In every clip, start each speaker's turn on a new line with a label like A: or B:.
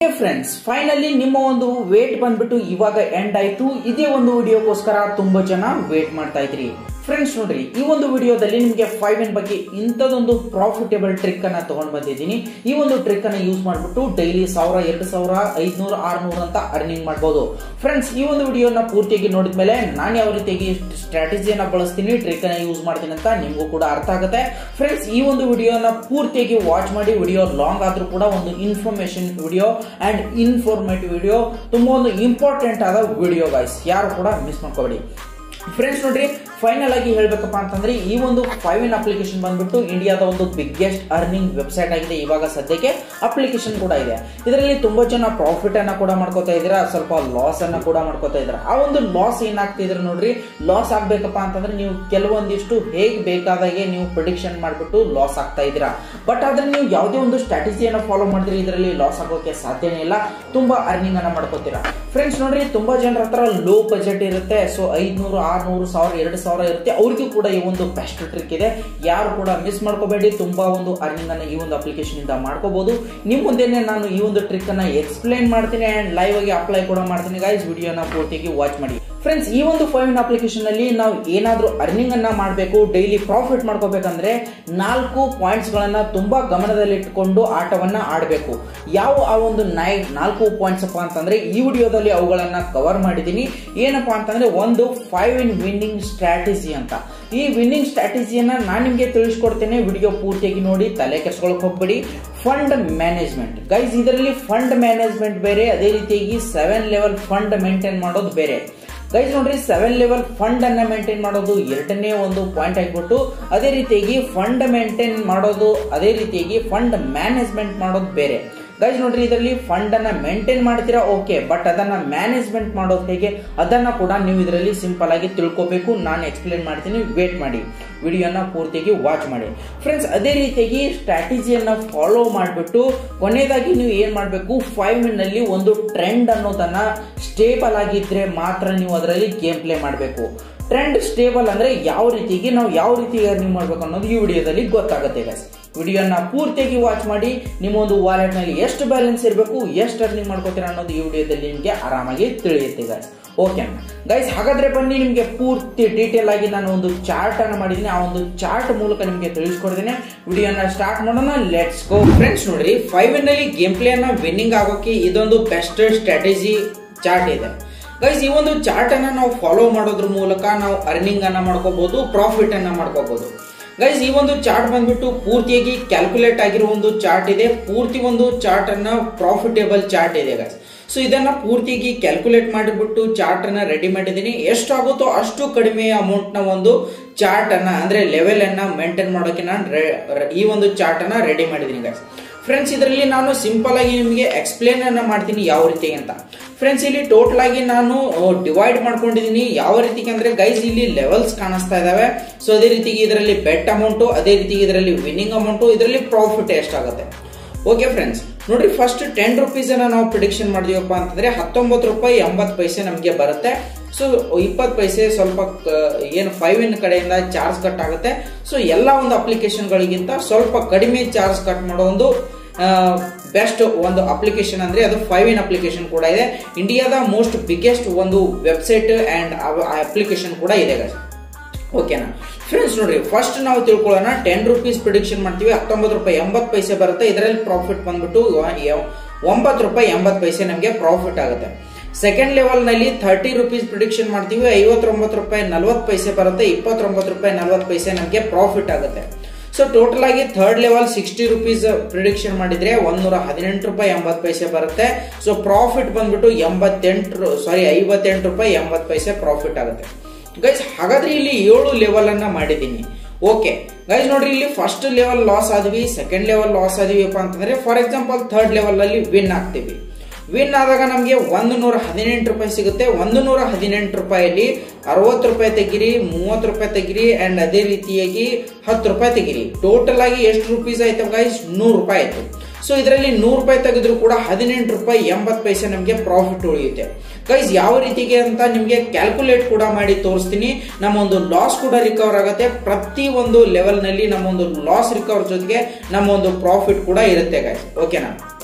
A: friends finally ನಿಮ್ಮ ಒಂದು wait ಬಂದ್ಬಿಟ್ಟು ಇವಾಗ ಎಂಡ್ ಆಯ್ತು ಇದೇ ಒಂದು ವಿಡಿಯೋಗೋಸ್ಕರ ತುಂಬಾ ಜನ ವೇಟ್ ಮಾಡ್ತಾ ಇದ್ರಿ ಫ್ರೆಂಡ್ಸ್ ನೋಡ್ರಿ ಈ ಒಂದು ವಿಡಿಯೋದಲ್ಲಿ ನಿಮಗೆ ಫೈವ್ ಎನ್ ಬಗ್ಗೆ ಇಂಥದೊಂದು ಪ್ರಾಫಿಟೇಬಲ್ ಟ್ರಿಕ್ ಅನ್ನ ತಗೊಂಡ್ ಬಂದಿದ್ದೀನಿ ಈ ಒಂದು ಟ್ರಿಕ್ ಅನ್ನ ಯೂಸ್ ಮಾಡ್ಬಿಟ್ಟು ಡೈಲಿ ಸಾವಿರ ಎರಡು ಸಾವಿರ ಐದ್ನೂರ ಆರ್ನೂರ ಅಂತ ಅರ್ನಿಂಗ್ ಮಾಡಬಹುದು ಫ್ರೆಂಡ್ಸ್ ಈ ಒಂದು ವಿಡಿಯೋನ ಪೂರ್ತಿಯಾಗಿ ನೋಡಿದ್ಮೇಲೆ ನಾನು ಯಾವ ರೀತಿಯಾಗಿ ಸ್ಟ್ರಾಟಜಿಯನ್ನ ಬಳಸ್ತೀನಿ ಟ್ರಿಕ್ ಅನ್ನ ಯೂಸ್ ಮಾಡ್ತೀನಿ ಅಂತ ನಿಮಗೂ ಕೂಡ ಅರ್ಥ ಆಗುತ್ತೆ ಫ್ರೆಂಡ್ಸ್ ಈ ಒಂದು ವಿಡಿಯೋನ ಪೂರ್ತಿಯಾಗಿ ವಾಚ್ ಮಾಡಿ ವಿಡಿಯೋ ಲಾಂಗ್ ಆದ್ರೂ ಕೂಡ ಒಂದು information video and informative video ತುಂಬಾ ಒಂದು ಇಂಪಾರ್ಟೆಂಟ್ ಆದ ವಿಡಿಯೋ ಗೈಸ್ ಯಾರು ಕೂಡ ಮಿಸ್ ಮಾಡ್ಕೋಬೇಡಿ ಫ್ರೆಂಡ್ಸ್ ನೋಡ್ರಿ ಫೈನಲ್ ಆಗಿ ಹೇಳ್ಬೇಕಪ್ಪ ಅಂತಂದ್ರೆ ಈ ಒಂದು ಫೈವ್ ಇನ್ ಅಪ್ಲಿಕೇಶನ್ ಬಂದ್ಬಿಟ್ಟು ಇಂಡಿಯಾದ ಒಂದು ಬಿಗ್ಗೆಸ್ಟ್ ಅರ್ನಿಂಗ್ ವೆಬ್ಸೈಟ್ ಆಗಿದೆ ಇವಾಗ ಸದ್ಯಕ್ಕೆ ಅಪ್ಲಿಕೇಶನ್ ಕೂಡ ಇದೆ ಇದರಲ್ಲಿ ತುಂಬಾ ಜನ ಪ್ರಾಫಿಟ್ ಅನ್ನ ಕೂಡ ಮಾಡ್ಕೋತಾ ಇದ್ದೀರಾ ಸ್ವಲ್ಪ ಲಾಸ್ ಅನ್ನ ಕೂಡ ಮಾಡ್ಕೋತಾ ಇದ್ದೀರಾ ಆ ಒಂದು ಲಾಸ್ ಏನಾಗ್ತಿದ್ರೆ ನೋಡ್ರಿ ಲಾಸ್ ಆಗ್ಬೇಕಪ್ಪ ಅಂತಂದ್ರೆ ನೀವು ಕೆಲವೊಂದಿಷ್ಟು ಹೇಗ್ ಬೇಕಾದಾಗೆ ನೀವು ಪ್ರಿಡಿಕ್ಷನ್ ಮಾಡ್ಬಿಟ್ಟು ಲಾಸ್ ಆಗ್ತಾ ಇದ್ದೀರಾ ಬಟ್ ಆದ್ರೆ ನೀವು ಯಾವುದೇ ಒಂದು ಸ್ಟ್ರಾಟಜಿಯನ್ನ ಫಾಲೋ ಮಾಡಿದ್ರೆ ಇದರಲ್ಲಿ ಲಾಸ್ ಆಗೋಕೆ ಸಾಧ್ಯನೇ ಇಲ್ಲ ತುಂಬಾ ಅರ್ನಿಂಗ್ ಅನ್ನ ಮಾಡ್ಕೋತೀರಾ ಫ್ರೆಂಡ್ಸ್ ನೋಡ್ರಿ ತುಂಬಾ ಜನರ ಹತ್ರ ಲೋ ಬಜೆಟ್ ಇರುತ್ತೆ ಸೊ ಐದ್ನೂರು ಆರ್ನೂರು ಸಾವಿರ ಎರಡು ಸಾವಿರ ಇರುತ್ತೆ ಅವ್ರಿಗೂ ಕೂಡ ಈ ಒಂದು ಬೆಸ್ಟ್ ಟ್ರಿಕ್ ಇದೆ ಯಾರು ಕೂಡ ಮಿಸ್ ಮಾಡ್ಕೋಬೇಡಿ ತುಂಬಾ ಒಂದು ಅರ್ನಿಂಗ್ ಅನ್ನ ಈ ಒಂದು ಅಪ್ಲಿಕೇಶನ್ ಇಂದ ಮಾಡ್ಕೋಬಹುದು ನಿಮ್ ಮುಂದೆನೆ ನಾನು ಈ ಒಂದು ಟ್ರಿಕ್ ಅನ್ನ ಎಕ್ಸ್ಪ್ಲೈನ್ ಮಾಡ್ತೀನಿ ಅಂಡ್ ಲೈವ್ ಆಗಿ ಅಪ್ಲೈ ಕೂಡ ಮಾಡ್ತೀನಿ ಗೈಸ್ ವಿಡಿಯೋನ ಪೂರ್ತಿಯಾಗಿ ವಾಚ್ ಮಾಡಿ ಫ್ರೆಂಡ್ಸ್ ಈ ಒಂದು ಫೈವ್ ಇನ್ ಅಪ್ಲಿಕೇಶನ್ ಅಲ್ಲಿ ನಾವು ಏನಾದ್ರೂ ಅರ್ನಿಂಗ್ ಅನ್ನ ಮಾಡಬೇಕು ಡೈಲಿ ಪ್ರಾಫಿಟ್ ಮಾಡ್ಕೋಬೇಕಂದ್ರೆ ನಾಲ್ಕು ಪಾಯಿಂಟ್ಸ್ ಗಳನ್ನ ತುಂಬಾ ಗಮನದಲ್ಲಿಟ್ಟುಕೊಂಡು ಆಟವನ್ನ ಆಡಬೇಕು ಯಾವ ಆ ಒಂದು ನೈ ನಾಲ್ಕು ಪಾಯಿಂಟ್ಸ್ ಅಪ್ಪ ಅಂತಂದ್ರೆ ಈ ವಿಡಿಯೋದಲ್ಲಿ ಅವುಗಳನ್ನ ಕವರ್ ಮಾಡಿದೀನಿ ಏನಪ್ಪಾ ಅಂತಂದ್ರೆ ಒಂದು ಫೈವ್ ಇನ್ ವಿನ್ನಿಂಗ್ ಸ್ಟ್ರಾಟಜಿ ಅಂತ ಈ ವಿನ್ನಿಂಗ್ ಸ್ಟ್ರಾಟಜಿಯನ್ನ ನಾನು ನಿಮ್ಗೆ ತಿಳಿಸ್ಕೊಡ್ತೇನೆ ವಿಡಿಯೋ ಪೂರ್ತಿಯಾಗಿ ನೋಡಿ ತಲೆ ಕೆಡ್ಸ್ಕೊಳಕ್ ಹೋಗ್ಬೇಡಿ ಫಂಡ್ ಮ್ಯಾನೇಜ್ಮೆಂಟ್ ಗೈಸ್ ಇದರಲ್ಲಿ ಫಂಡ್ ಮ್ಯಾನೇಜ್ಮೆಂಟ್ ಬೇರೆ ಅದೇ ರೀತಿಯಾಗಿ ಸೆವೆನ್ ಲೆವೆಲ್ ಫಂಡ್ ಮೇಂಟೈನ್ ಮಾಡೋದು ಬೇರೆ ಗೈಸ್ ನೋಡ್ರಿ ಸೆವೆನ್ ಲೆವೆಲ್ ಫಂಡ್ ಅನ್ನ ಮೇಂಟೈನ್ ಮಾಡೋದು ಎರಡನೇ ಒಂದು ಪಾಯಿಂಟ್ ಆಗಿಬಿಟ್ಟು ಅದೇ ರೀತಿಯಾಗಿ ಫಂಡ್ ಮೇಂಟೈನ್ ಮಾಡೋದು ಅದೇ ರೀತಿಯಾಗಿ ಫಂಡ್ ಮ್ಯಾನೇಜ್ಮೆಂಟ್ ಮಾಡೋದು ಬೇರೆ ಗೈಸ್ ನೋಡ್ರಿ ಇದರಲ್ಲಿ ಫಂಡ್ ಅನ್ನ ಮೇಂಟೈನ್ ಮಾಡ್ತೀರಾ ಓಕೆ ಬಟ್ ಅದನ್ನ ಮ್ಯಾನೇಜ್ಮೆಂಟ್ ಮಾಡೋದು ಹೇಗೆ ಅದನ್ನ ಕೂಡ ನೀವು ಇದರಲ್ಲಿ ಸಿಂಪಲ್ ಆಗಿ ತಿಳ್ಕೋಬೇಕು ನಾನು ಎಕ್ಸ್ಪ್ಲೇನ್ ಮಾಡ್ತೀನಿ ವೇಟ್ ಮಾಡಿ ವಿಡಿಯೋನ ಪೂರ್ತಿಯಾಗಿ ವಾಚ್ ಮಾಡಿ ಫ್ರೆಂಡ್ಸ್ ಅದೇ ರೀತಿಯಾಗಿ ಸ್ಟ್ರಾಟಜಿಯನ್ನ ಫಾಲೋ ಮಾಡಿಬಿಟ್ಟು ಕೊನೆಯದಾಗಿ ನೀವು ಏನ್ ಮಾಡಬೇಕು ಫೈವ್ ನಲ್ಲಿ ಒಂದು ಟ್ರೆಂಡ್ ಅನ್ನೋದನ್ನ ಸ್ಟೇಬಲ್ ಆಗಿದ್ರೆ ಮಾತ್ರ ನೀವು ಅದರಲ್ಲಿ ಗೇಮ್ ಪ್ಲೇ ಮಾಡಬೇಕು ಟ್ರೆಂಡ್ ಸ್ಟೇಬಲ್ ಅಂದ್ರೆ ಯಾವ ರೀತಿಗೆ ನಾವು ಯಾವ ರೀತಿ ಅರ್ನಿಂಗ್ ಮಾಡ್ಬೇಕು ಅನ್ನೋದು ಈ ವಿಡಿಯೋದಲ್ಲಿ ಗೊತ್ತಾಗುತ್ತೆ ಗೈಸ್ ವಿಡಿಯೋನ ಪೂರ್ತಿಯಾಗಿ ವಾಚ್ ಮಾಡಿ ನಿಮ್ಮ ಒಂದು ವಾಲೆಟ್ ನಲ್ಲಿ ಎಷ್ಟು ಬ್ಯಾಲೆನ್ಸ್ ಇರಬೇಕು ಎಷ್ಟು ಅರ್ನಿಂಗ್ ಮಾಡ್ಕೋತೀರಾ ಅನ್ನೋದು ಈ ವಿಡಿಯೋದಲ್ಲಿ ನಿಮಗೆ ಆರಾಮಾಗಿ ತಿಳಿಯುತ್ತೆ ಗೈಸ್ ಓಕೆ ಗೈಸ್ ಹಾಗಾದ್ರೆ ಬನ್ನಿ ನಿಮಗೆ ಪೂರ್ತಿ ಡೀಟೇಲ್ ಆಗಿ ನಾನು ಒಂದು ಚಾರ್ಟ್ ಅನ್ನು ಮಾಡಿದ್ದೀನಿ ಆ ಒಂದು ಚಾರ್ಟ್ ಮೂಲಕ ನಿಮಗೆ ತಿಳಿಸ್ಕೊಡ್ತೀನಿ ವಿಡಿಯೋನ ಸ್ಟಾರ್ಟ್ ಮಾಡೋಣ ಲೆಟ್ಸ್ ಗೋ ಫ್ರೆಂಡ್ಸ್ ನೋಡ್ರಿ ಫೈವ್ ನಲ್ಲಿ ಗೇಮ್ ಪ್ಲೇ ಅನ್ನ ವಿನ್ನಿಂಗ್ ಆಗೋಕೆ ಇದೊಂದು ಬೆಸ್ಟ್ ಸ್ಟ್ರಾಟಜಿ ಚಾರ್ಟ್ ಇದೆ ಗೈಸ್ ಈ ಒಂದು ಚಾರ್ಟ್ ಅನ್ನ ನಾವು ಫಾಲೋ ಮಾಡೋದ್ರ ಮೂಲಕ ನಾವು ಅರ್ನಿಂಗ್ ಅನ್ನ ಮಾಡ್ಕೋಬಹುದು ಪ್ರಾಫಿಟ್ ಅನ್ನ ಮಾಡ್ಕೋಬಹುದು ಗೈಸ್ ಈ ಒಂದು ಚಾರ್ಟ್ ಬಂದ್ಬಿಟ್ಟು ಪೂರ್ತಿಯಾಗಿ ಕ್ಯಾಲ್ಕುಲೇಟ್ ಆಗಿರೋ ಒಂದು ಚಾರ್ಟ್ ಇದೆ ಪೂರ್ತಿ ಒಂದು ಚಾರ್ಟ್ ಅನ್ನ ಪ್ರಾಫಿಟೇಬಲ್ ಚಾರ್ಟ್ ಇದೆ ಗೈಸ್ ಸೊ ಇದನ್ನ ಪೂರ್ತಿಯಾಗಿ ಕ್ಯಾಲ್ಕುಲೇಟ್ ಮಾಡಿಬಿಟ್ಟು ಚಾರ್ಟ್ ಅನ್ನ ರೆಡಿ ಮಾಡಿದ್ದೀನಿ ಎಷ್ಟಾಗುತ್ತೋ ಅಷ್ಟು ಕಡಿಮೆ ಅಮೌಂಟ್ ನ ಒಂದು ಚಾರ್ಟ್ ಅನ್ನ ಅಂದ್ರೆ ಲೆವೆಲ್ ಅನ್ನ ಮೇಂಟೈನ್ ಮಾಡೋಕೆ ನಾನು ಈ ಒಂದು ಚಾರ್ಟ್ ಅನ್ನ ರೆಡಿ ಮಾಡಿದ್ದೀನಿ ಗೈಸ್ ಫ್ರೆಂಡ್ಸ್ ಇದರಲ್ಲಿ ನಾನು ಸಿಂಪಲ್ ಆಗಿ ನಿಮಗೆ ಎಕ್ಸ್ಪ್ಲೇನ್ ಅನ್ನ ಮಾಡ್ತೀನಿ ಯಾವ ರೀತಿ ಅಂತ ಫ್ರೆಂಡ್ಸ್ ಇಲ್ಲಿ ಟೋಟಲ್ ಆಗಿ ನಾನು ಡಿವೈಡ್ ಮಾಡ್ಕೊಂಡಿದ್ದೀನಿ ಯಾವ ರೀತಿಗೆ ಅಂದ್ರೆ ಗೈಸ್ ಇಲ್ಲಿ ಲೆವೆಲ್ಸ್ ಕಾಣಿಸ್ತಾ ಇದಾವೆ ಸೊ ಅದೇ ರೀತಿಗೆ ಇದರಲ್ಲಿ ಬೆಟ್ ಅಮೌಂಟು ಅದೇ ರೀತಿ ಇದರಲ್ಲಿ ವಿನ್ನಿಂಗ್ ಅಮೌಂಟು ಇದರಲ್ಲಿ ಪ್ರಾಫಿಟ್ ಎಷ್ಟಾಗುತ್ತೆ ಓಕೆ ಫ್ರೆಂಡ್ಸ್ ನೋಡ್ರಿ ಫಸ್ಟ್ ಟೆನ್ ರುಪೀಸ್ ಅನ್ನ ನಾವು ಪ್ರಿಡಿಕ್ಷನ್ ಮಾಡಿದೀವಪ್ಪ ಅಂತಂದ್ರೆ ಹತ್ತೊಂಬತ್ತು ರೂಪಾಯಿ ಎಂಬತ್ತು ಪೈಸೆ ನಮಗೆ ಬರುತ್ತೆ ಸೊ ಇಪ್ಪತ್ತು ಪೈಸೆ ಸ್ವಲ್ಪ ಏನು ಫೈವ್ ಇನ್ ಕಡೆಯಿಂದ ಚಾರ್ಜ್ ಕಟ್ ಆಗುತ್ತೆ ಸೊ ಎಲ್ಲ ಒಂದು ಅಪ್ಲಿಕೇಶನ್ಗಳಿಗಿಂತ ಸ್ವಲ್ಪ ಕಡಿಮೆ ಚಾರ್ಜ್ ಕಟ್ ಮಾಡೋ ಒಂದು ಬೆಸ್ಟ್ ಒಂದು ಅಪ್ಲಿಕೇಶನ್ ಅಂದ್ರೆ ಅದು ಫೈವ್ ಇನ್ ಅಪ್ಲಿಕೇಶನ್ ಕೂಡ ಇದೆ ಇಂಡಿಯಾದ ಮೋಸ್ಟ್ ಬಿಗ್ಗೆಸ್ಟ್ ಒಂದು ವೆಬ್ಸೈಟ್ ಅಂಡ್ ಅಪ್ಲಿಕೇಶನ್ ಕೂಡ ಇದೆ ಓಕೆನಾ ಫ್ರೆಂಡ್ಸ್ ನೋಡ್ರಿ ಫಸ್ಟ್ ನಾವು ತಿಳ್ಕೊಳ್ಳೋಣ ಟೆನ್ ರುಪೀಸ್ ಪ್ರಿಡಿಕ್ಷನ್ ಮಾಡ್ತೀವಿ ಹತ್ತೊಂಬತ್ತು ರೂಪಾಯಿ ಎಂಬತ್ತು ಪೈಸೆ ಬರುತ್ತೆ ಇದರಲ್ಲಿ ಪ್ರಾಫಿಟ್ ಬಂದ್ಬಿಟ್ಟು ಒಂಬತ್ತು ರೂಪಾಯಿ ಎಂಬತ್ತು ಪೈಸೆ ನಮಗೆ ಪ್ರಾಫಿಟ್ ಆಗುತ್ತೆ ಸೆಕೆಂಡ್ ಲೆವೆಲ್ ನಲ್ಲಿ ಥರ್ಟಿ ರುಪೀಸ್ ಪ್ರಿಡಿಕ್ಷನ್ ಮಾಡ್ತೀವಿ ಐವತ್ತೊಂಬತ್ತು ರೂಪಾಯಿ ನಲ್ವತ್ತು ಪೈಸೆ ಬರುತ್ತೆ ಇಪ್ಪತ್ತೊಂಬತ್ತು ರೂಪಾಯಿ ನಲ್ವತ್ತು ಪೈಸೆ ನಮಗೆ ಪ್ರಾಫಿಟ್ ಆಗುತ್ತೆ ಸೊ ಟೋಟಲ್ ಆಗಿ third level sixty rupees prediction ಮಾಡಿದ್ರೆ ಒಂದೂರ ಹದಿನೆಂಟು ರೂಪಾಯಿ ಎಂಬತ್ತು ಪೈಸೆ ಬರುತ್ತೆ ಸೊ ಪ್ರಾಫಿಟ್ ಬಂದ್ಬಿಟ್ಟು ಎಂಬತ್ತೆಂಟು ಸಾರಿ ಐವತ್ತೆಂಟು ರೂಪಾಯಿ ಎಂಬತ್ತು ಪೈಸೆ ಪ್ರಾಫಿಟ್ ಆಗುತ್ತೆ ಗೈಸ್ ಹಾಗಾದ್ರೆ ಇಲ್ಲಿ ಏಳು ಲೆವೆಲ್ ಅನ್ನ ಮಾಡಿದ್ದೀನಿ ಓಕೆ ಗೈಸ್ ನೋಡ್ರಿ ಇಲ್ಲಿ ಫಸ್ಟ್ ಲೆವೆಲ್ ಲಾಸ್ ಆದ್ವಿ ಸೆಕೆಂಡ್ ಲೆವೆಲ್ ಲಾಸ್ ಆದ್ವಿಪ್ಪ ಅಂತಂದ್ರೆ ಫಾರ್ ಎಕ್ಸಾಂಪಲ್ ಥರ್ಡ್ ಲೆವೆಲ್ ಅಲ್ಲಿ ವಿನ್ ಆಗ್ತೀವಿ ವಿನ್ ಆದಾಗ ನಮಗೆ ಒಂದು ನೂರ ಹದಿನೆಂಟು ರೂಪಾಯಿ ಸಿಗುತ್ತೆ ಒಂದು ನೂರ ಹದಿನೆಂಟು ರೂಪಾಯಲ್ಲಿ ಅರವತ್ತು ರೂಪಾಯಿ ತೆಗಿರಿ ಮೂವತ್ತು ರೂಪಾಯಿ ತೆಗಿರಿ ಅಂಡ್ ಅದೇ ರೀತಿಯಾಗಿ ಹತ್ತು ರೂಪಾಯಿ ತೆಗಿರಿ ಟೋಟಲ್ ಆಗಿ ಎಷ್ಟು ರುಪೀಸ್ ಆಯ್ತು ಗೈಸ್ ನೂರು ರೂಪಾಯಿ ಆಯ್ತು ಸೊ ಇದರಲ್ಲಿ ನೂರು ರೂಪಾಯಿ ತೆಗೆದ್ರು ಕೂಡ ಹದಿನೆಂಟು ರೂಪಾಯಿ ಎಂಬತ್ತು ಪೈಸೆ ನಮಗೆ ಪ್ರಾಫಿಟ್ ಉಳಿಯುತ್ತೆ ಗೈಸ್ ಯಾವ ರೀತಿಗೆ ಅಂತ ನಿಮಗೆ ಕ್ಯಾಲ್ಕುಲೇಟ್ ಕೂಡ ಮಾಡಿ ತೋರಿಸ್ತೀನಿ ನಮ್ಮ ಒಂದು ಲಾಸ್ ಕೂಡ ರಿಕವರ್ ಆಗುತ್ತೆ ಪ್ರತಿ ಒಂದು ಲೆವೆಲ್ ನಲ್ಲಿ ನಮ್ಮ ಒಂದು ಲಾಸ್ ರಿಕವರ್ ಜೊತೆಗೆ ನಮ್ಮ ಒಂದು ಪ್ರಾಫಿಟ್ ಕೂಡ ಇರುತ್ತೆ ಗೈಸ್ ಓಕೆನಾ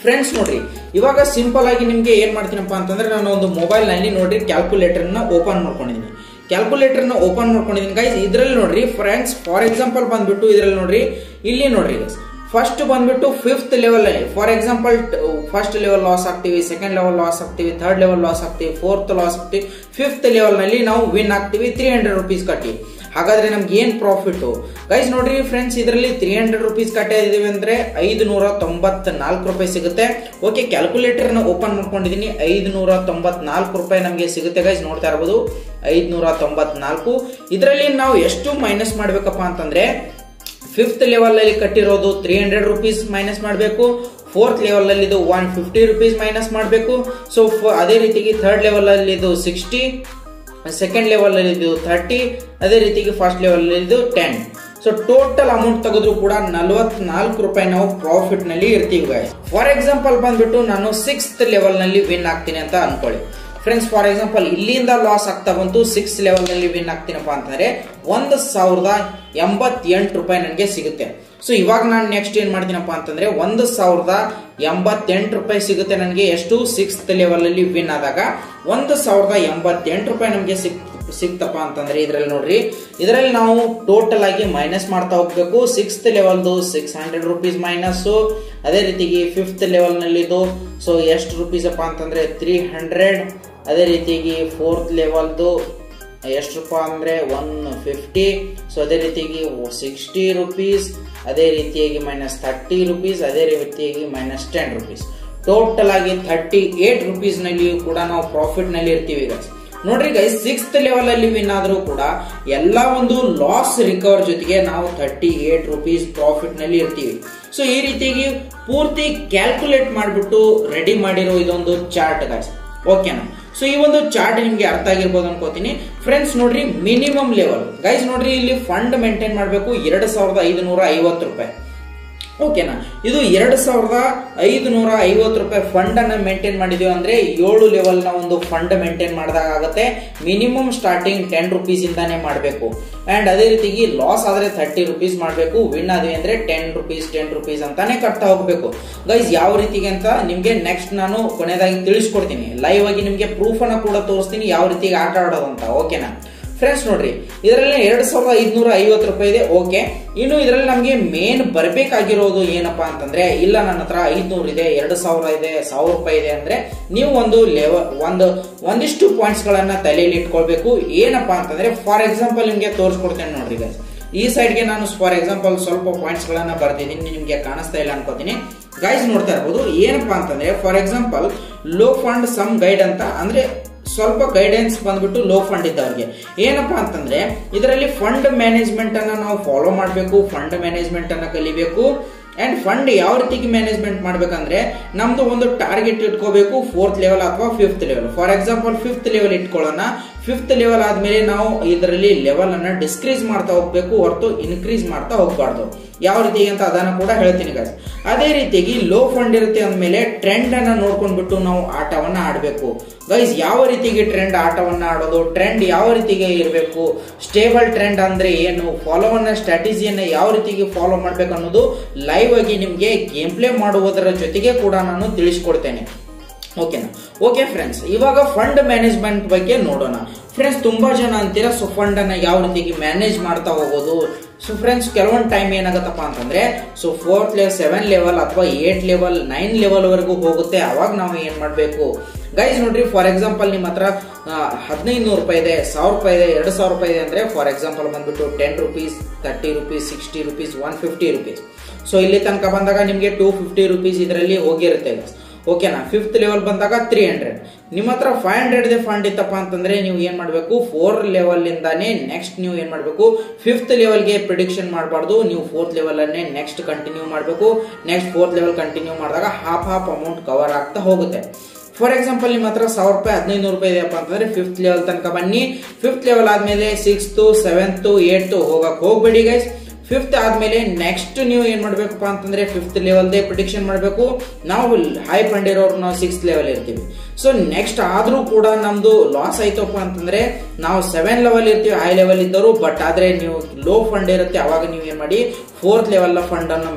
A: ಫ್ರೆಂಡ್ಸ್ ನೋಡ್ರಿ ಇವಾಗ ಸಿಂಪಲ್ ಆಗಿ ನಿಮ್ಗೆ ಏನ್ ಮಾಡ್ತೀನಪ್ಪ ಅಂತಂದ್ರೆ ನಾನು ಒಂದು ಮೊಬೈಲ್ ನಲ್ಲಿ ನೋಡ್ರಿ ಕ್ಯಾಲ್ಕುಲೇಟರ್ ನ ಓಪನ್ ಮಾಡ್ಕೊಂಡಿದ್ದೀನಿ ಕ್ಯಾಲ್ಕುಲೇಟರ್ ನ ಓಪನ್ ಮಾಡ್ಕೊಂಡಿದ್ದೀನಿ ಗೈಸ್ ಇದ್ರಲ್ಲಿ ನೋಡ್ರಿ ಫ್ರೆಂಡ್ಸ್ ಫಾರ್ ಎಕ್ಸಾಂಪಲ್ ಬಂದ್ಬಿಟ್ಟು ಇದ್ರಲ್ಲಿ ನೋಡ್ರಿ ಇಲ್ಲಿ ನೋಡ್ರಿ ಗೈಸ್ ಫಸ್ಟ್ ಬಂದ್ಬಿಟ್ಟು ಫಿಫ್ತ್ ಲೆವೆಲ್ ಅಲ್ಲಿ for example first level loss ಆಗ್ತೀವಿ ಸೆಕೆಂಡ್ ಲೆವೆಲ್ ಲಾಸ್ ಆಗ್ತೀವಿ ಥರ್ಡ್ ಲೆವೆಲ್ ಲಾಸ್ ಆಗ್ತೀವಿ ಫೋರ್ತ್ ಲಾಸ್ ಆಗ್ತೀವಿ ಫಿಫ್ತ್ ಲೆವೆಲ್ ನಲ್ಲಿ ನಾವು ವಿನ್ ಆಗ್ತೀವಿ ತ್ರೀ ಹಂಡ್ರೆಡ್ ರುಪೀಸ್ ಕಟ್ಟಿ ಹಾಗಾದ್ರೆ ನಮ್ಗೆ ಏನ್ ಪ್ರಾಫಿಟ್ ಗೈಸ್ ನೋಡ್ರಿ ಫ್ರೆಂಡ್ಸ್ ಇದರಲ್ಲಿ ತ್ರೀ ಹಂಡ್ರೆಡ್ ರುಪೀಸ್ ಕಟ್ಟಿದೀವಿ ಅಂದ್ರೆ ಐದು ನೂರ ತೊಂಬತ್ ನಾಲ್ಕು ರೂಪಾಯಿ ಸಿಗುತ್ತೆ ಓಕೆ ಕ್ಯಾಲ್ಕುಲೇಟರ್ ನ ಓಪನ್ ಮಾಡ್ಕೊಂಡಿದೀನಿ ಐದು ನೂರ ತೊಂಬತ್ ನಾಲ್ಕು ರೂಪಾಯಿ ನಮಗೆ ಸಿಗುತ್ತೆ ಗೈಸ್ ನೋಡ್ತಾ ಇರ್ಬೋದು ಐದ್ನೂರ ತೊಂಬತ್ನಾಲ್ಕು ಇದರಲ್ಲಿ ನಾವು ಎಷ್ಟು ಮೈನಸ್ ಮಾಡ್ಬೇಕಪ್ಪ ಅಂತಂದ್ರೆ ಫಿಫ್ತ್ ಲೆವೆಲ್ ಅಲ್ಲಿ ಕಟ್ಟಿರೋದು ತ್ರೀ ಹಂಡ್ರೆಡ್ ರುಪೀಸ್ ಮೈನಸ್ ಮಾಡಬೇಕು ಫೋರ್ತ್ ಲೆವೆಲ್ ಅಲ್ಲಿ ಇದು ಒನ್ ಫಿಫ್ಟಿ ರುಪೀಸ್ ಮೈನಸ್ ಮಾಡಬೇಕು ಸೊ ಅದೇ ರೀತಿಗೆ ಥರ್ಡ್ ಲೆವೆಲ್ ಅಲ್ಲಿ ಇದು ಸಿಕ್ಸ್ಟಿ ಸೆಕೆಂಡ್ ಲೆವೆಲ್ ಅಲ್ಲಿ ಇದು ಥರ್ಟಿ ಅದೇ ರೀತಿಗೆ ಫಸ್ಟ್ ಲೆವೆಲ್ ಅಲ್ಲಿ ಇದು ಟೆನ್ ಸೊ ಟೋಟಲ್ ಅಮೌಂಟ್ ತೆಗೆದ್ರು ಕೂಡ ನಲ್ವತ್ನಾಲ್ಕು ರೂಪಾಯಿ ನಾವು ಪ್ರಾಫಿಟ್ ನಲ್ಲಿ ಇರ್ತೀವಿ ಗಾಯ್ಸ್ ಫಾರ್ ಎಕ್ಸಾಂಪಲ್ ಬಂದ್ಬಿಟ್ಟು ನಾನು ಸಿಕ್ಸ್ತ್ ಲೆವೆಲ್ ನಲ್ಲಿ ವಿನ್ ಆಗ್ತೀನಿ ಅಂತ ಅನ್ಕೊಳ್ಳಿ ಫ್ರೆಂಡ್ಸ್ ಫಾರ್ ಎಕ್ಸಾಂಪಲ್ ಇಲ್ಲಿಂದ ಲಾಸ್ ಆಗ್ತಾ ಬಂತು ಸಿಕ್ಸ್ ಲೆವೆಲ್ ನಲ್ಲಿ ವಿನ್ ಆಗ್ತೀನಪ್ಪ ಅಂತಂದ್ರೆ ಒಂದು ಸಾವಿರದ ಎಂಬತ್ತೆಂಟು ರೂಪಾಯಿ ನನಗೆ ಸಿಗುತ್ತೆ ಸೊ ಇವಾಗ ನಾನು ನೆಕ್ಸ್ಟ್ ಏನ್ ಮಾಡ್ತೀನಪ್ಪ ಅಂತಂದ್ರೆ ಒಂದು ಸಾವಿರದ ಎಂಬತ್ತೆಂಟು ರೂಪಾಯಿ ಸಿಗುತ್ತೆ ನನಗೆ ಎಷ್ಟು ಸಿಕ್ಸ್ತ್ ಲೆವೆಲ್ ಅಲ್ಲಿ ವಿನ್ ಆದಾಗ ಒಂದು ಸಾವಿರದ ಎಂಬತ್ತೆಂಟು ರೂಪಾಯಿ ನಮಗೆ ಸಿಕ್ ಸಿಕ್ತಪ್ಪ ಅಂತಂದ್ರೆ ಇದ್ರಲ್ಲಿ ನೋಡ್ರಿ ಇದರಲ್ಲಿ ನಾವು ಟೋಟಲ್ ಆಗಿ ಮೈನಸ್ ಮಾಡ್ತಾ ಹೋಗ್ಬೇಕು ಸಿಕ್ಸ್ತ್ ಲೆವೆಲ್ದು ಸಿಕ್ಸ್ ಹಂಡ್ರೆಡ್ ರುಪೀಸ್ ಮೈನಸ್ ಅದೇ ರೀತಿಗೆ ಫಿಫ್ತ್ ಲೆವೆಲ್ ನಲ್ಲಿದು ಸೊ ಎಷ್ಟು ರುಪೀಸ್ ಅಪ್ಪ ಅಂತಂದ್ರೆ ತ್ರೀ ಹಂಡ್ರೆಡ್ ಅದೇ ರೀತಿಗೆ ಫೋರ್ತ್ ಲೆವೆಲ್ದು ಎಷ್ಟು ರೂಪಾಯಿ ಅಂದ್ರೆ ಒನ್ ಫಿಫ್ಟಿ ಸೊ ಅದೇ ರೀತಿಯಾಗಿ ಸಿಕ್ಸ್ಟಿ ರುಪೀಸ್ ಅದೇ ರೀತಿಯಾಗಿ ಮೈನಸ್ ಥರ್ಟಿ ರುಪೀಸ್ ಅದೇ ರೀತಿಯಾಗಿ ಮೈನಸ್ ಟೆನ್ ರುಪೀಸ್ ಟೋಟಲ್ ಆಗಿ ಥರ್ಟಿ ಏಟ್ ರುಪೀಸ್ ನಲ್ಲಿ ಕೂಡ ನಾವು ಪ್ರಾಫಿಟ್ ನಲ್ಲಿ ಇರ್ತೀವಿ ಗೈಸ್ ನೋಡ್ರಿ ಗೈಸ್ ಸಿಕ್ಸ್ತ್ ಲೆವೆಲ್ ಅಲ್ಲಿ ವಿನ್ ಆದ್ರೂ ಕೂಡ ಎಲ್ಲಾ ಒಂದು ಲಾಸ್ ರಿಕವರ್ ಜೊತೆಗೆ ನಾವು ಥರ್ಟಿ ಏಟ್ ರುಪೀಸ್ ಪ್ರಾಫಿಟ್ ನಲ್ಲಿ ಇರ್ತೀವಿ ಸೊ ಈ ರೀತಿಯಾಗಿ ಪೂರ್ತಿ ಕ್ಯಾಲ್ಕುಲೇಟ್ ಮಾಡಿಬಿಟ್ಟು ರೆಡಿ ಮಾಡಿರೋ ಇದೊಂದು ಚಾರ್ಟ್ ಗೈಸ್ ಓಕೆನಾ ಸೊ ಈ ಒಂದು ಚಾರ್ಟ್ ನಿಮ್ಗೆ ಅರ್ಥ ಆಗಿರ್ಬೋದು ಅನ್ಕೋತೀನಿ ಫ್ರೆಂಡ್ಸ್ ನೋಡ್ರಿ ಮಿನಿಮಮ್ ಲೆವೆಲ್ ಗೈಸ್ ನೋಡ್ರಿ ಇಲ್ಲಿ ಫಂಡ್ ಮೇಂಟೈನ್ ಮಾಡಬೇಕು ಎರಡ್ ಸಾವಿರದ ಐದುನೂರ ಐವತ್ತು ರೂಪಾಯಿ ಓಕೆನಾ ಇದು ಎರಡ್ ಸಾವಿರದ ಐದು ನೂರ ಐವತ್ತು ರೂಪಾಯಿ ಫಂಡ್ ಅನ್ನ ಮೇಂಟೈನ್ ಮಾಡಿದೀವಿ ಅಂದ್ರೆ ಏಳು ಲೆವೆಲ್ ನ ಒಂದು ಫಂಡ್ ಮೇಂಟೈನ್ ಮಾಡಿದಾಗ ಆಗುತ್ತೆ ಮಿನಿಮಮ್ ಸ್ಟಾರ್ಟಿಂಗ್ ಟೆನ್ ರುಪೀಸ್ ಇಂದಾನೆ ಮಾಡಬೇಕು ಅಂಡ್ ಅದೇ ರೀತಿಗೆ ಲಾಸ್ ಆದ್ರೆ ಥರ್ಟಿ ರುಪೀಸ್ ಮಾಡಬೇಕು ವಿನ್ ಆದ್ವಿ ಅಂದ್ರೆ ಟೆನ್ ರುಪೀಸ್ ಟೆನ್ ರುಪೀಸ್ ಅಂತಾನೆ ಕಟ್ತಾ ಹೋಗ್ಬೇಕು ಗೈಸ್ ಯಾವ ರೀತಿಗೆ ಅಂತ ನಿಮ್ಗೆ ನೆಕ್ಸ್ಟ್ ನಾನು ಕೊನೆಯದಾಗಿ ತಿಳಿಸ್ಕೊಡ್ತೀನಿ ಲೈವ್ ಆಗಿ ನಿಮ್ಗೆ ಪ್ರೂಫ್ ಅನ್ನ ಕೂಡ ತೋರಿಸ್ತೀನಿ ಯಾವ ರೀತಿಗೆ ಆಟ ಆಡೋದು ಅಂತ ಓಕೆನಾ ಫ್ರೆಂಡ್ಸ್ ನೋಡ್ರಿ ಇದರಲ್ಲಿ ಎರಡ್ ಸಾವಿರದ ಐದ್ನೂರ ಐವತ್ತು ರೂಪಾಯಿ ಇದೆ ಓಕೆ ಇನ್ನು ಇದರಲ್ಲಿ ನಮಗೆ ಮೇನ್ ಬರ್ಬೇಕಾಗಿರೋದು ಏನಪ್ಪಾ ಅಂತಂದ್ರೆ ಇಲ್ಲ ನನ್ನ ಹತ್ರ ಐದ್ನೂರು ಇದೆ ಎರಡು ಸಾವಿರ ಇದೆ ಸಾವಿರ ರೂಪಾಯಿ ಇದೆ ಅಂದ್ರೆ ನೀವು ಒಂದು ಲೆವೆಲ್ ಒಂದು ಒಂದಿಷ್ಟು ಪಾಯಿಂಟ್ಸ್ ಗಳನ್ನ ತಲೆಯಲ್ಲಿ ಇಟ್ಕೊಳ್ಬೇಕು ಏನಪ್ಪಾ ಅಂತಂದ್ರೆ ಫಾರ್ ಎಕ್ಸಾಂಪಲ್ ನಿಮ್ಗೆ ತೋರಿಸ್ಕೊಡ್ತೇನೆ ನೋಡ್ರಿ ಗೈಸ್ ಈ ಸೈಡ್ಗೆ ನಾನು ಫಾರ್ ಎಕ್ಸಾಂಪಲ್ ಸ್ವಲ್ಪ ಪಾಯಿಂಟ್ಸ್ ಗಳನ್ನ ಬರ್ತಿದ್ದೀನಿ ನಿಮ್ಗೆ ಕಾಣಿಸ್ತಾ ಇಲ್ಲ ಅನ್ಕೋತೀನಿ ಗೈಸ್ ನೋಡ್ತಾ ಇರ್ಬೋದು ಏನಪ್ಪಾ ಅಂತಂದ್ರೆ for example low fund some guide ಅಂತ ಅಂದ್ರೆ ಸ್ವಲ್ಪ ಗೈಡೆನ್ಸ್ ಬಂದ್ಬಿಟ್ಟು ಲೋ ಫಂಡ್ ಇದ್ದವ್ರಿಗೆ ಏನಪ್ಪಾ ಅಂತಂದ್ರೆ ಇದರಲ್ಲಿ ಫಂಡ್ ಮ್ಯಾನೇಜ್ಮೆಂಟ್ ಅನ್ನ ನಾವು ಫಾಲೋ ಮಾಡಬೇಕು ಫಂಡ್ ಮ್ಯಾನೇಜ್ಮೆಂಟ್ ಅನ್ನ ಕಲಿಬೇಕು ಅಂಡ್ ಫಂಡ್ ಯಾವ ರೀತಿಗೆ ಮ್ಯಾನೇಜ್ಮೆಂಟ್ ಮಾಡ್ಬೇಕಂದ್ರೆ ನಮ್ದು ಒಂದು ಟಾರ್ಗೆಟ್ ಇಟ್ಕೋಬೇಕು ಫೋರ್ತ್ ಲೆವೆಲ್ ಅಥವಾ fifth level for example fifth level ಇಟ್ಕೊಳ್ಳೋಣ ಫಿಫ್ತ್ ಲೆವೆಲ್ ಆದ್ಮೇಲೆ ನಾವು ಇದರಲ್ಲಿ ಲೆವೆಲ್ ಅನ್ನ ಡಿಸ್ಕ್ರೀಸ್ ಮಾಡ್ತಾ ಹೋಗ್ಬೇಕು ಹೊರತು ಇನ್ಕ್ರೀಸ್ ಮಾಡ್ತಾ ಹೋಗ್ಬಾರ್ದು ಯಾವ ರೀತಿ ಅಂತ ಅದನ್ನ ಕೂಡ ಹೇಳ್ತೀನಿ ಗೈಸ್ ಅದೇ ರೀತಿಯಾಗಿ ಲೋ ಫಂಡ್ ಇರುತ್ತೆ ಅಂದ್ಮೇಲೆ ಟ್ರೆಂಡ್ ಅನ್ನ ನೋಡ್ಕೊಂಡ್ಬಿಟ್ಟು ನಾವು ಆಟವನ್ನ ಆಡಬೇಕು ಗೈಸ್ ಯಾವ ರೀತಿಗೆ ಟ್ರೆಂಡ್ ಆಟವನ್ನ ಆಡೋದು ಟ್ರೆಂಡ್ ಯಾವ ರೀತಿಗೆ ಇರಬೇಕು ಸ್ಟೇಬಲ್ ಟ್ರೆಂಡ್ ಅಂದ್ರೆ ಏನು ಫಾಲೋ ಅನ್ನ ಸ್ಟ್ರಾಟಜಿಯನ್ನ ಯಾವ ರೀತಿಗೆ ಫಾಲೋ ಮಾಡ್ಬೇಕು ಅನ್ನೋದು ಲೈವ್ ಆಗಿ ನಿಮ್ಗೆ ಗೇಮ್ ಪ್ಲೇ ಮಾಡುವುದರ ಜೊತೆಗೆ ಕೂಡ ನಾನು ತಿಳಿಸ್ಕೊಡ್ತೇನೆ ಓಕೆನಾ ಓಕೆ ಫ್ರೆಂಡ್ಸ್ ಇವಾಗ ಫಂಡ್ ಮ್ಯಾನೇಜ್ಮೆಂಟ್ ಬಗ್ಗೆ ನೋಡೋಣ ಫ್ರೆಂಡ್ಸ್ ತುಂಬಾ ಜನ ಅಂತೀರಾ ಸೊ ಫಂಡ್ ಅನ್ನ ಯಾವ ರೀತಿಗೆ ಮ್ಯಾನೇಜ್ ಮಾಡ್ತಾ ಹೋಗೋದು ಸೊ ಫ್ರೆಂಡ್ಸ್ ಕೆಲವೊಂದು ಟೈಮ್ ಏನಾಗತ್ತಪ್ಪ ಅಂತಂದ್ರೆ so fourth level seven level ಅಥವಾ ಏಟ್ ಲೆವೆಲ್ ನೈನ್ ಲೆವೆಲ್ ವರೆಗೂ ಹೋಗುತ್ತೆ ಅವಾಗ ನಾವು ಏನ್ ಮಾಡ್ಬೇಕು ಗೈಸ್ ನೋಡ್ರಿ ಫಾರ್ ಎಕ್ಸಾಂಪಲ್ ನಿಮ್ಮ ಹತ್ರ ಹದಿನೈದು ನೂರು ರೂಪಾಯಿ ಇದೆ ಸಾವಿರ ರೂಪಾಯಿ ಇದೆ ಎರಡು ಸಾವಿರ ರೂಪಾಯಿ ಇದೆ ಅಂದ್ರೆ ಫಾರ್ ಎಕ್ಸಾಂಪಲ್ ಬಂದ್ಬಿಟ್ಟು ten rupees thirty rupees sixty rupees one fifty rupees so ಇಲ್ಲಿ ತನಕ ಬಂದಾಗ ನಿಮಗೆ ಟೂ ಫಿಫ್ಟಿ ರುಪೀಸ್ ಇದರಲ್ಲಿ ಹೋಗಿರುತ್ತೆ ಓಕೆನಾ ಫಿಫ್ತ್ ಲೆವೆಲ್ ಬಂದಾಗ ತ್ರೀ ಹಂಡ್ರೆಡ್ ನಿಮ್ಮ ಹತ್ರ ಫೈವ್ ಹಂಡ್ರೆಡ್ ದೇ ಫಂಡ್ ಇತ್ತಪ್ಪ ಅಂತಂದ್ರೆ ನೀವು ಏನ್ ಮಾಡಬೇಕು ಫೋರ್ ಲೆವೆಲ್ ಇಂದಾನೆ ನೆಕ್ಸ್ಟ್ ನೀವು ಏನ್ ಮಾಡಬೇಕು ಫಿಫ್ತ್ ಲೆವೆಲ್ಗೆ ಪ್ರಿಡಿಕ್ಷನ್ ಮಾಡಬಾರ್ದು ನೀವು ಫೋರ್ತ್ ಲೆವೆಲ್ ಅನ್ನೇ ನೆಕ್ಸ್ಟ್ ಕಂಟಿನ್ಯೂ ಮಾಡಬೇಕು ನೆಕ್ಸ್ಟ್ ಫೋರ್ತ್ ಲೆವೆಲ್ ಕಂಟಿನ್ಯೂ ಮಾಡಿದಾಗ ಹಾಫ್ ಹಾಫ್ ಅಮೌಂಟ್ ಕವರ್ ಆಗ್ತಾ ಹೋಗುತ್ತೆ ಫಾರ್ ಎಕ್ಸಾಂಪಲ್ ನಿಮ್ಮ ಹತ್ರ ಸಾವಿರ ರೂಪಾಯಿ ಹದಿನೈದು ನೂರು ರೂಪಾಯಿ ಇದೆಯಪ್ಪ ಅಂತಂದ್ರೆ ಫಿಫ್ತ್ ಲೆವೆಲ್ ತನಕ ಬನ್ನಿ ಫಿಫ್ತ್ ಲೆವೆಲ್ ಆದ್ಮೇಲೆ ಸಿಕ್ಸ್ತ್ ಸೆವೆಂತ್ ಏಟ್ ಹೋಗಕ್ ಹೋಗ್ಬೇಡಿ ಗೈಸ್ ಫಿಫ್ತ್ ಆದ್ಮೇಲೆ ನೆಕ್ಸ್ಟ್ ನೀವು ಏನ್ ಮಾಡ್ಬೇಕಪ್ಪ ಅಂತಂದ್ರೆ ಫಿಫ್ತ್ ಲೆವೆಲ್ದೇ ಪ್ರಿಡಿಕ್ಷನ್ ಮಾಡಬೇಕು ನಾವು ಹೈ ಫಂಡ್ ಇರೋರು ನಾವು ಸಿಕ್ಸ್ ಲೆವೆಲ್ ಇರ್ತೀವಿ ಸೊ ನೆಕ್ಸ್ಟ್ ಆದ್ರೂ ಕೂಡ ನಮ್ದು ಲಾಸ್ ಆಯ್ತಪ್ಪ ಅಂತಂದ್ರೆ ನಾವು ಸೆವೆನ್ ಲೆವೆಲ್ ಇರ್ತೀವಿ ಹೈ ಲೆವೆಲ್ ಇದ್ದರು ಬಟ್ ಆದ್ರೆ ನೀವು ಲೋ ಫಂಡ್ ಇರುತ್ತೆ ಅವಾಗ ನೀವು ಏನ್ ಮಾಡಿ ಫೋರ್ತ್ ಲೆವೆಲ್ ಫಂಡ್ ಅನ್ನು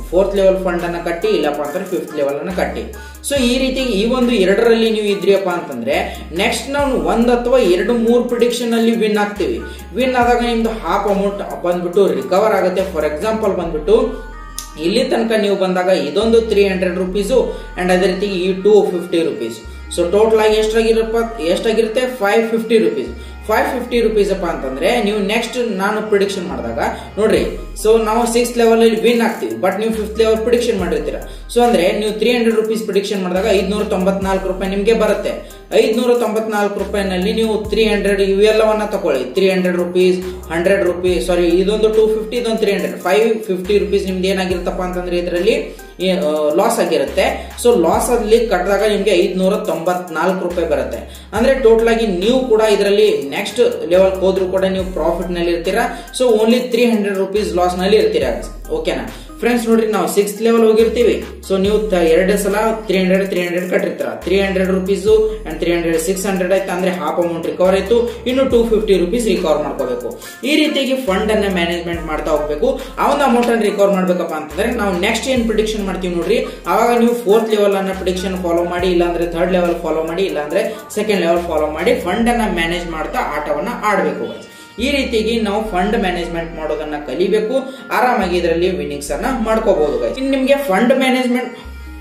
A: ಫೋರ್ತ್ ಲೆವೆಲ್ ಫಂಡ್ ಅನ್ನ ಕಟ್ಟಿ ಇಲ್ಲಪ್ಪ ಅಂತಂದ್ರೆ ಫಿಫ್ತ್ ಲೆವೆಲ್ ಅನ್ನ ಕಟ್ಟಿ ಸೊ ಈ ರೀತಿ ಈ ಒಂದು ಎರಡರಲ್ಲಿ ನೀವು ಇದ್ರಿಯಪ್ಪ ಅಂತಂದ್ರೆ ನೆಕ್ಸ್ಟ್ ನಾವು ಒಂದ್ ಅಥವಾ ಎರಡು ಮೂರು ಪ್ರಿಡಿಕ್ಷನ್ ಅಲ್ಲಿ ವಿನ್ ಆಗ್ತೀವಿ ವಿನ್ ಆದಾಗ ನಿಮ್ದು ಹಾಫ್ ಅಮೌಂಟ್ ಬಂದ್ಬಿಟ್ಟು ರಿಕವರ್ ಆಗುತ್ತೆ ಫಾರ್ ಎಕ್ಸಾಂಪಲ್ ಬಂದ್ಬಿಟ್ಟು ಇಲ್ಲಿ ತನಕ ನೀವು ಬಂದಾಗ ಇದೊಂದು ತ್ರೀ ಹಂಡ್ರೆಡ್ ರುಪೀಸು ಅಂಡ್ ಅದೇ ರೀತಿ ಈ two fifty rupees so total ಆಗಿ ಎಷ್ಟಾಗಿರಪ್ಪ ಎಷ್ಟಾಗಿರುತ್ತೆ five fifty rupees five fifty rupees ಅಪ್ಪ ಅಂತಂದ್ರೆ ನೀವು ನೆಕ್ಸ್ಟ್ ನಾನು ಪ್ರಿಡಿಕ್ಷನ್ ಮಾಡಿದಾಗ ನೋಡ್ರಿ ಸೊ ನಾವು ಸಿಕ್ಸ್ ಲೆವೆಲ್ ಅಲ್ಲಿ ವಿನ್ ಆಗ್ತೀವಿ ಬಟ್ ನೀವು ಫಿಫ್ತ್ ಲೆವೆಲ್ ಪ್ರಿಡಿಕ್ಷನ್ ಮಾಡಿರ್ತೀರಾ ಸೊ ಅಂದ್ರೆ ನೀವು ತ್ರೀ ಹಂಡ್ರೆಡ್ ರುಪೀಸ್ ಪ್ರಿಡಿಕ್ಷನ್ ಮಾಡಿದಾಗ ಐದ್ನೂರ ತೊಂಬತ್ನಾಲ್ಕು ರೂಪಾಯಿ ನಿಮಗೆ ಬರುತ್ತೆ ಐದ್ನೂರ ತೊಂಬತ್ನಾಲ್ಕು ರೂಪಾಯಿನಲ್ಲಿ ನೀವು ತ್ರೀ ಹಂಡ್ರೆಡ್ ಇವೆಲ್ಲವನ್ನ ತಗೊಳ್ಳಿ three hundred rupees hundred rupees sorry ಇದೊಂದು ಟೂ ಫಿಫ್ಟಿ ಇದೊಂದು three hundred five fifty rupees ನಿಮ್ದು ಏನಾಗಿರುತ್ತಪ್ಪ ಅಂತಂದ್ರೆ ಇದರಲ್ಲಿ ಲಾಸ್ ಆಗಿರುತ್ತೆ ಸೊ ಲಾಸ್ ಅಲ್ಲಿ ಕಟ್ಟಿದಾಗ ನಿಮಗೆ ಐದ್ನೂರ ತೊಂಬತ್ನಾಲ್ಕು ರೂಪಾಯಿ ಬರುತ್ತೆ ಅಂದ್ರೆ ಟೋಟಲ್ ಆಗಿ ನೀವು ಕೂಡ ಇದರಲ್ಲಿ ನೆಕ್ಸ್ಟ್ ಲೆವೆಲ್ ಹೋದ್ರು ಕೂಡ ನೀವು ಪ್ರಾಫಿಟ್ ನಲ್ಲಿ ಇರ್ತೀರಾ so only three hundred rupees loss ನಲ್ಲಿ ಇರ್ತೀರಾ ಓಕೆನಾ ಫ್ರೆಂಡ್ಸ್ ನೋಡ್ರಿ ನಾವು ಸಿಕ್ಸ್ ಲೆವೆಲ್ ಹೋಗಿರ್ತೀವಿ ಸೊ ನೀವು ಎರಡೇ ಸಲ ತ್ರೀ ಹಂಡ್ರೆಡ್ ತ್ರೀ ಹಂಡ್ರೆಡ್ ಕಟ್ಟಿರ್ತೀರ three hundred rupees and three hundred six hundred ಆಯ್ತು ಅಂದ್ರೆ ಹಾಫ್ ಅಮೌಂಟ್ ರಿಕವರ್ ಆಯ್ತು ಇನ್ನು ಟೂ ಫಿಫ್ಟಿ ರುಪೀಸ್ ರಿಕವರ್ ಮಾಡ್ಕೋಬೇಕು ಈ ರೀತಿಯಾಗಿ ಫಂಡ್ ಅನ್ನ ಮ್ಯಾನೇಜ್ಮೆಂಟ್ ಮಾಡ್ತಾ ಹೋಗ್ಬೇಕು ಆ ಒಂದು ಅಮೌಂಟ್ ಅನ್ನು ರಿಕವರ್ ಮಾಡ್ಬೇಕಪ್ಪ ಅಂತಂದ್ರೆ ನಾವು ನೆಕ್ಸ್ಟ್ ಏನ್ ಪ್ರಿಡಿಕ್ಷನ್ ಮಾಡ್ತೀವಿ ನೋಡ್ರಿ ಅವಾಗ ನೀವು ಫೋರ್ತ್ ಲೆವೆಲ್ ಅನ್ನ ಪ್ರಿಡಿಕ್ಷನ್ ಫಾಲೋ ಮಾಡಿ ಇಲ್ಲಾಂದ್ರೆ ಥರ್ಡ್ ಲೆವೆಲ್ ಫಾಲೋ ಮಾಡಿ ಇಲ್ಲಾಂದ್ರೆ ಸೆಕೆಂಡ್ ಲೆವೆಲ್ ಫಾಲೋ ಮಾಡಿ ಫಂಡ್ ಅನ್ನ ಮ್ಯಾನೇಜ್ ಮಾಡ್ತಾ ಆಟವನ್ನ ಆಡಬೇಕು ಈ ರೀತಿಯಾಗಿ ನಾವು ಫಂಡ್ ಮ್ಯಾನೇಜ್ಮೆಂಟ್ ಮಾಡೋದನ್ನ ಕಲಿಬೇಕು ಆರಾಮಾಗಿ ಇದರಲ್ಲಿ ವಿನ್ನಿಂಗ್ಸ್ ಅನ್ನ ಮಾಡ್ಕೋಬಹುದು ಇನ್ನು ನಿಮ್ಗೆ ಫಂಡ್ ಮ್ಯಾನೇಜ್ಮೆಂಟ್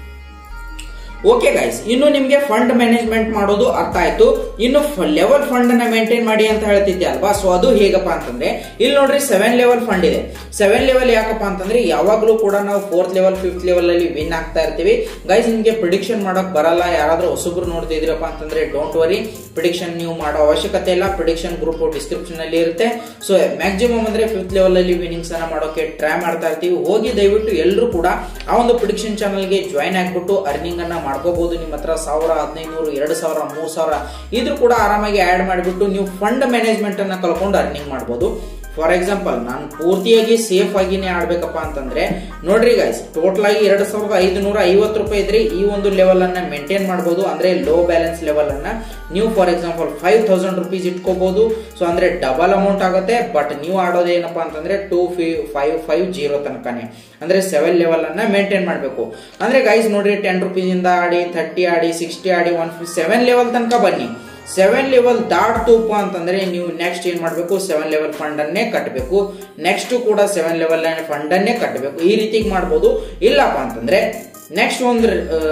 A: ಓಕೆ ಗೈಸ್ ಇನ್ನು ನಿಮ್ಗೆ ಫಂಡ್ ಮ್ಯಾನೇಜ್ಮೆಂಟ್ ಮಾಡೋದು ಅರ್ಥ ಆಯ್ತು ಇನ್ನು ಲೆವೆಲ್ ಫಂಡ್ ಅನ್ನ ಮೇಂಟೈನ್ ಮಾಡಿ ಅಂತ ಹೇಳ್ತಿದ್ದೆ ಅಲ್ವಾ ಸೊ ಅದು ಹೇಗಪ್ಪ ಅಂತಂದ್ರೆ ಇಲ್ಲಿ ನೋಡ್ರಿ ಸೆವೆನ್ ಲೆವೆಲ್ ಫಂಡ್ ಇದೆ ಸೆವೆನ್ ಲೆವೆಲ್ ಯಾಕಪ್ಪ ಅಂತಂದ್ರೆ ಯಾವಾಗಲೂ ಕೂಡ ನಾವು ಫೋರ್ತ್ ಲೆವೆಲ್ ಫಿಫ್ತ್ ಲೆವೆಲ್ ಅಲ್ಲಿ ವಿನ್ ಆಗ್ತಾ ಇರ್ತೀವಿ ಗೈಸ್ ನಿಮ್ಗೆ ಪ್ರಿಡಿಕ್ಷನ್ ಮಾಡಕ್ ಬರಲ್ಲ ಯಾರಾದ್ರೂ ಹೊಸಬ್ರು ನೋಡ್ತಿದ್ರಪ್ಪ ಅಂತಂದ್ರೆ ಡೋಂಟ್ ವರಿ ಪ್ರಿಡಿಕ್ಷನ್ ನೀವು ಮಾಡೋ ಅವಶ್ಯಕತೆ ಇಲ್ಲ ಪ್ರಿಡಿಕ್ಷನ್ ಗ್ರೂಪ್ ಡಿಸ್ಕ್ರಿಪ್ಷನ್ ಅಲ್ಲಿ ಇರುತ್ತೆ ಸೊ ಮ್ಯಾಕ್ಸಿಮಮ್ ಅಂದ್ರೆ ಫಿಫ್ತ್ ಲೆವೆಲ್ ಅಲ್ಲಿ ವಿನ್ನಿಂಗ್ಸ್ ಅನ್ನ ಮಾಡೋಕೆ ಟ್ರೈ ಮಾಡ್ತಾ ಇರ್ತೀವಿ ಹೋಗಿ ದಯವಿಟ್ಟು ಎಲ್ಲರೂ ಕೂಡ ಆ ಒಂದು ಪ್ರಿಡಿಕ್ಷನ್ ಚಾನಲ್ಗೆ ಜಾಯ್ನ್ ಆಗ್ಬಿಟ್ಟು ಅರ್ನಿಂಗ್ ಅನ್ನ ಮಾಡ್ಕೋಬಹುದು ನಿಮ್ಮ ಹತ್ರ ಸಾವಿರ ಹದಿನೈದು ಎರಡು ಸಾವಿರ ಮೂರ್ ಸಾವಿರ ಇದ್ರು ಕೂಡ ಆರಾಮಾಗಿ ಆಡ್ ಮಾಡಿಬಿಟ್ಟು ನೀವು ಫಂಡ್ ಮ್ಯಾನೇಜ್ಮೆಂಟ್ ಅನ್ನ ಕಲ್ಕೊಂಡು ಅರ್ನಿಂಗ್ ಮಾಡಬಹುದು ಫಾರ್ ಎಕ್ಸಾಂಪಲ್ ನಾನು ಪೂರ್ತಿಯಾಗಿ ಸೇಫ್ ಆಗಿನೇ ಆಡ್ಬೇಕಪ್ಪ ಅಂತಂದ್ರೆ ನೋಡ್ರಿ ಗೈಸ್ ಟೋಟಲ್ ಆಗಿ ಎರಡ್ ಸಾವಿರದ ಐದುನೂರ ಐವತ್ತು ರೂಪಾಯಿ ಇದ್ರೆ ಈ ಒಂದು ಲೆವೆಲ್ ಅನ್ನ ಮೇಂಟೈನ್ ಮಾಡಬಹುದು ಅಂದ್ರೆ ಲೋ ಬ್ಯಾಲೆನ್ಸ್ ಲೆವೆಲ್ ಅನ್ನ ನೀವು for example five thousand rupees ಇಟ್ಕೋಬಹುದು ಸೊ ಅಂದ್ರೆ ಡಬಲ್ ಅಮೌಂಟ್ ಆಗುತ್ತೆ ಬಟ್ ನೀವು ಆಡೋದು ಏನಪ್ಪಾ ಅಂತಂದ್ರೆ ಟೂ ಫಿ ಫೈವ್ ಫೈವ್ ಜೀರೋ ತನಕನೇ ಅಂದ್ರೆ ಸೆವೆನ್ ಲೆವೆಲ್ ಅನ್ನ ಮೇಂಟೈನ್ ಮಾಡಬೇಕು ಅಂದ್ರೆ ಗೈಸ್ ನೋಡ್ರಿ ಟೆನ್ ರುಪೀಸ್ ಇಂದ ಆಡಿ ಥರ್ಟಿ ಆಡಿ ಸಿಕ್ಸ್ಟಿ ಆಡಿ ಒನ್ ಸೆವೆನ್ ಲೆವೆಲ್ ತನಕ ಬನ್ನಿ ಸೆವೆನ್ ಲೆವೆಲ್ ದಾಟ್ತೂಪ ಅಂತಂದ್ರೆ ನೀವು ನೆಕ್ಸ್ಟ್ ಏನ್ ಮಾಡಬೇಕು ಸೆವೆನ್ ಲೆವೆಲ್ ಫಂಡ್ ಅನ್ನೇ ಕಟ್ಟಬೇಕು ನೆಕ್ಸ್ಟ್ ಕೂಡ ಸೆವೆನ್ ಲೆವೆಲ್ ಫಂಡ್ ಅನ್ನೇ ಕಟ್ಟಬೇಕು ಈ ರೀತಿ ಮಾಡ್ಬೋದು ಇಲ್ಲಪ್ಪ ಅಂತಂದ್ರೆ ನೆಕ್ಸ್ಟ್ ಒಂದು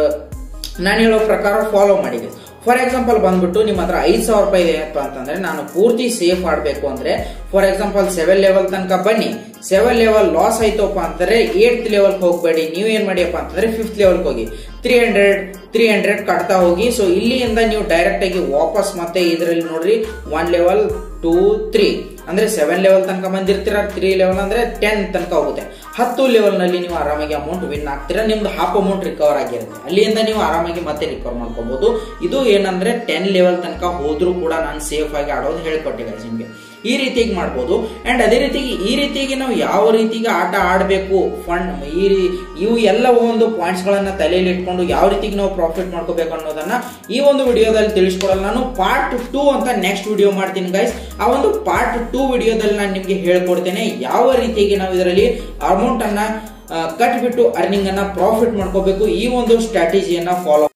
A: ನಾನು ಹೇಳೋ ಪ್ರಕಾರ ಫಾಲೋ ಮಾಡಿದೆ ಫಾರ್ ಎಕ್ಸಾಂಪಲ್ ಬಂದ್ಬಿಟ್ಟು ನಿಮ್ಮ ಹತ್ರ ಐದು ಸಾವಿರ ರೂಪಾಯಿ ಇದೆಯಪ್ಪ ಅಂತಂದ್ರೆ ನಾನು ಪೂರ್ತಿ ಸೇಫ್ ಆಡಬೇಕು ಅಂದ್ರೆ ಫಾರ್ ಎಕ್ಸಾಂಪಲ್ ಸೆವೆನ್ ಲೆವೆಲ್ ತನಕ ಬನ್ನಿ ಸೆವೆನ್ ಲೆವೆಲ್ ಲಾಸ್ ಆಯ್ತಪ್ಪ ಅಂತಂದ್ರೆ ಏಟ್ ಲೆವೆಲ್ ಹೋಗಬೇಡಿ ನೀವು ಏನ್ ಮಾಡಿಯಪ್ಪ ಅಂತಂದ್ರೆ ಫಿಫ್ತ್ ಲೆವೆಲ್ ಹೋಗಿ ತ್ರೀ ಹಂಡ್ರೆಡ್ ತ್ರೀ ಹಂಡ್ರೆಡ್ ಕಟ್ತಾ ಹೋಗಿ ಸೊ ಇಲ್ಲಿಂದ ನೀವು ಡೈರೆಕ್ಟ್ ಆಗಿ ವಾಪಸ್ ಮತ್ತೆ ಇದರಲ್ಲಿ ನೋಡ್ರಿ ಒನ್ ಲೆವೆಲ್ ಟೂ ತ್ರೀ ಅಂದ್ರೆ ಸೆವೆನ್ ಲೆವೆಲ್ ತನಕ ಬಂದಿರ್ತೀರ ತ್ರೀ ಲೆವೆಲ್ ಅಂದ್ರೆ ಟೆನ್ ತನಕ ಹೋಗುತ್ತೆ ಹತ್ತು ಲೆವೆಲ್ ನಲ್ಲಿ ನೀವು ಆರಾಮಾಗಿ ಅಮೌಂಟ್ ವಿನ್ ಆಗ್ತೀರಾ ನಿಮ್ದು ಹಾಫ್ ಅಮೌಂಟ್ ರಿಕವರ್ ಆಗಿರುತ್ತೆ ಅಲ್ಲಿಂದ ನೀವು ಆರಾಮಾಗಿ ಮತ್ತೆ ರಿಕವರ್ ಮಾಡ್ಕೋಬಹುದು ಇದು ಏನಂದ್ರೆ ಟೆನ್ ಲೆವೆಲ್ ತನಕ ಹೋದ್ರೂ ಕೂಡ ನಾನು ಸೇಫ್ ಆಗಿ ಆಡೋದು ಹೇಳ್ಕೊಟ್ಟಿದ್ದೆ ನಿಮ್ಗೆ ಈ ರೀತಿಯಾಗಿ ಮಾಡ್ಬೋದು ಅಂಡ್ ಅದೇ ರೀತಿಯಾಗಿ ಈ ರೀತಿಯಾಗಿ ನಾವು ಯಾವ ರೀತಿಗೆ ಆಟ ಆಡಬೇಕು ಫಂಡ್ ಈ ಇವು ಎಲ್ಲ ಒಂದು ಪಾಯಿಂಟ್ಸ್ ಗಳನ್ನ ತಲೆಯಲ್ಲಿ ಇಟ್ಕೊಂಡು ಯಾವ ರೀತಿಗೆ ನಾವು ಪ್ರಾಫಿಟ್ ಮಾಡ್ಕೋಬೇಕು ಅನ್ನೋದನ್ನ ಈ ಒಂದು ವಿಡಿಯೋದಲ್ಲಿ ತಿಳಿಸ್ಕೊಡಲ್ಲ ನಾನು ಪಾರ್ಟ್ ಟೂ ಅಂತ ನೆಕ್ಸ್ಟ್ ವಿಡಿಯೋ ಮಾಡ್ತೀನಿ ಗೈಸ್ ಆ ಒಂದು ಪಾರ್ಟ್ ಟೂ ವಿಡಿಯೋದಲ್ಲಿ ನಾನು ನಿಮ್ಗೆ ಹೇಳ್ಕೊಡ್ತೇನೆ ಯಾವ ರೀತಿಯಾಗಿ ನಾವು ಇದರಲ್ಲಿ ಅಮೌಂಟ್ ಅನ್ನ ಕಟ್ಬಿಟ್ಟು ಅರ್ನಿಂಗ್ ಅನ್ನ ಪ್ರಾಫಿಟ್ ಮಾಡ್ಕೋಬೇಕು ಈ ಒಂದು ಸ್ಟ್ರಾಟಜಿಯನ್ನ ಫಾಲೋ